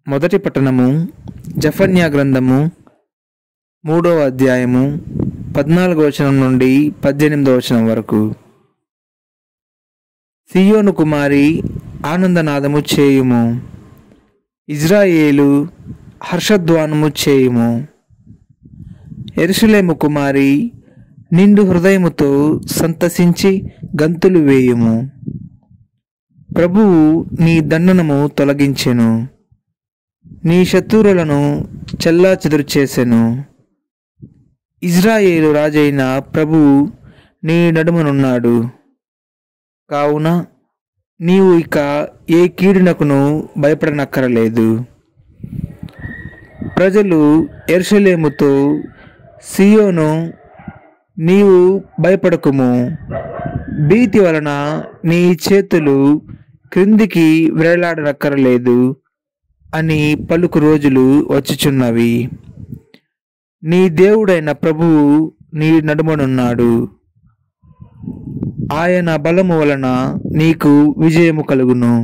మొదటి పట్టణము జఫన్యా గ్రంథము మూడవ అధ్యాయము పద్నాలుగవ వచనం నుండి పద్దెనిమిదవ వచనం వరకు సియోను కుమారి ఆనందనాదము చేయుము ఇజ్రాయేలు హర్షధ్వానము చేయుము ఎరుసలేము కుమారి నిండు హృదయముతో సంతసించి గంతులు వేయుము ప్రభువు నీ దండనము తొలగించెను నీ శత్రువులను చెల్లా చెదురు చేసెను ఇజ్రాయేలు రాజైన ప్రభువు నీ నడుమనున్నాడు కావున నీవు ఇక ఏ కీడునకును భయపడనక్కరలేదు ప్రజలు ఎర్షలేముతో సియోను నీవు భయపడకుము భీతి వలన నీ చేతులు క్రిందికి వేలాడనక్కరలేదు అని పలుకు రోజులు వచ్చుచున్నవి నీ దేవుడైన ప్రభువు నీ నడుమనున్నాడు ఆయన బలము వలన నీకు విజయము కలుగును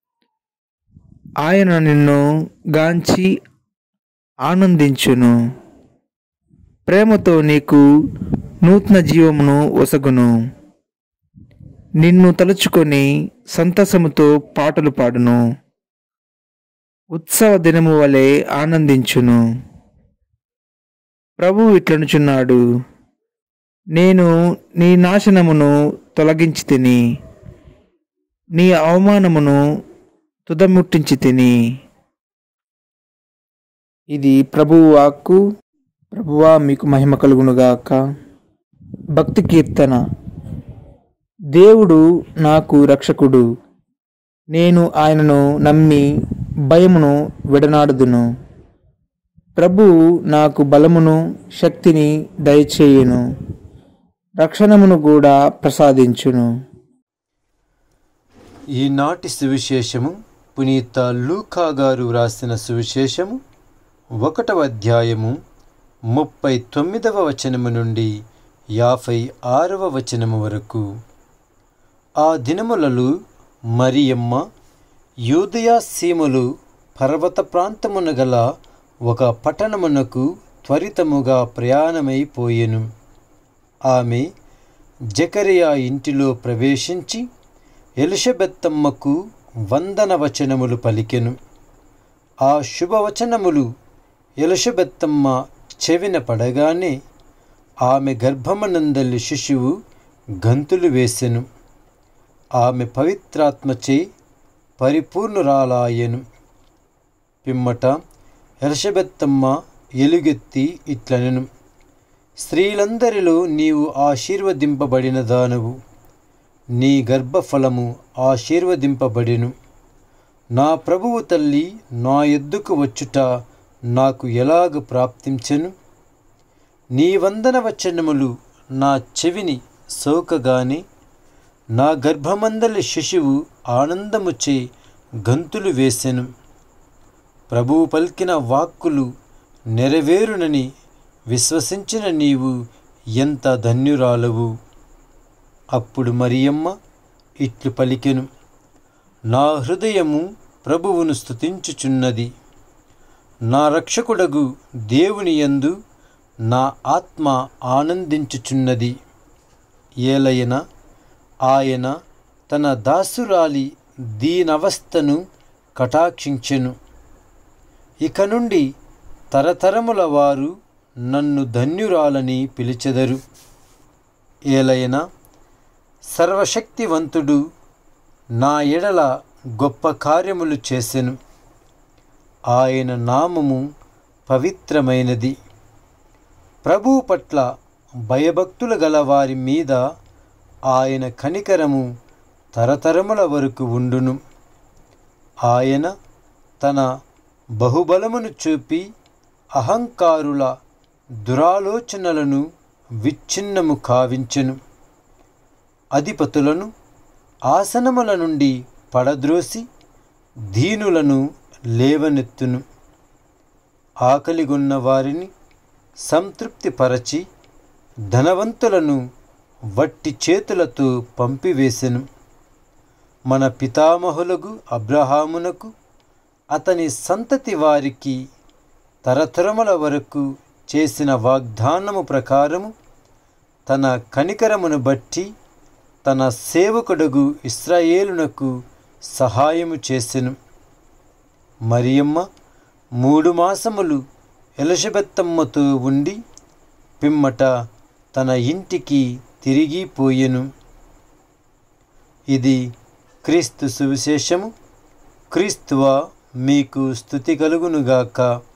ఆయన నిన్ను గాంచి ఆనందించును ప్రేమతో నీకు నూతన జీవమును ఒసగును నిన్ను తలుచుకొని సంతసముతో పాటలు పాడును ఉత్సవ దినము వలె ఆనందించును ప్రభు ఇట్లనుచున్నాడు నేను నీ నాశనమును తొలగించి తిని నీ అవమానమును తుదముట్టించి తిని ఇది ప్రభువు వాక్కు ప్రభువా మీకు మహిమ కలుగునుగాక భక్తి కీర్తన దేవుడు నాకు రక్షకుడు నేను ఆయనను నమ్మి భయమును విడనాడుదును ప్రభువు నాకు బలమును శక్తిని దయచేయును రక్షణమును కూడా ప్రసాదించును ఈనాటి సువిశేషము పునీత లూకా గారు వ్రాసిన సువిశేషము ఒకటవ అధ్యాయము ముప్పై తొమ్మిదవ వచనము నుండి యాభై ఆరవ వచనము వరకు ఆ దినములలో మరియమ్మ యూదయా సీమలు పర్వత ప్రాంతమున గల ఒక పట్టణమునకు త్వరితముగా ప్రయాణమైపోయెను ఆమె జకరియా ఇంటిలో ప్రవేశించి ఎలిషబెత్తమ్మకు వందన వచనములు పలికెను ఆ శుభవచనములు ఎలిషబెత్తమ్మ చెవిన పడగానే ఆమె గర్భమనందలి శిశువు గంతులు వేసెను ఆమె పవిత్రాత్మచే పరిపూర్ణురాలాయెను పిమ్మట ఎలిషబెత్తమ్మ ఎలుగెత్తి ఇట్లనెను స్త్రీలందరిలో నీవు ఆశీర్వదింపబడిన దానవు నీ గర్భఫలము ఆశీర్వదింపబడెను నా ప్రభువు తల్లి నా ఎద్దుకు వచ్చుట నాకు ఎలాగ ప్రాప్తించెను నీ వందన వచనములు నా చెవిని సోకగానే నా గర్భమందలి శిశువు ఆనందముచే గంతులు వేసెను ప్రభువు పలికిన వాక్కులు నెరవేరునని విశ్వసించిన నీవు ఎంత ధన్యురాలవు అప్పుడు మరియమ్మ ఇట్లు పలికెను నా హృదయము ప్రభువును స్తుతించుచున్నది నా రక్షకుడగు దేవుని యందు నా ఆత్మ ఆనందించుచున్నది ఏలయన ఆయన తన దాసురాలి దీనవస్థను కటాక్షించెను ఇక నుండి తరతరముల వారు నన్ను ధన్యురాలని పిలిచెదరు ఏలయన సర్వశక్తివంతుడు నా ఎడల గొప్ప కార్యములు చేసెను ఆయన నామము పవిత్రమైనది ప్రభువు పట్ల భయభక్తులు గల వారి మీద ఆయన కనికరము తరతరముల వరకు ఉండును ఆయన తన బహుబలమును చూపి అహంకారుల దురాలోచనలను విచ్ఛిన్నము కావించెను అధిపతులను ఆసనముల నుండి పడద్రోసి దీనులను లేవనెత్తును ఆకలిగొన్న వారిని సంతృప్తిపరచి ధనవంతులను వట్టి చేతులతో పంపివేసెను మన పితామహులకు అబ్రహామునకు అతని సంతతి వారికి తరతరముల వరకు చేసిన వాగ్దానము ప్రకారము తన కనికరమును బట్టి తన సేవకుడుగు ఇస్రాయేలునకు సహాయము చేసెను మరియమ్మ మూడు మాసములు ఎలజబెత్తమ్మతో ఉండి పిమ్మట తన ఇంటికి తిరిగిపోయెను ఇది క్రీస్తు సువిశేషము క్రీస్తువ మీకు స్థుతి కలుగునుగాక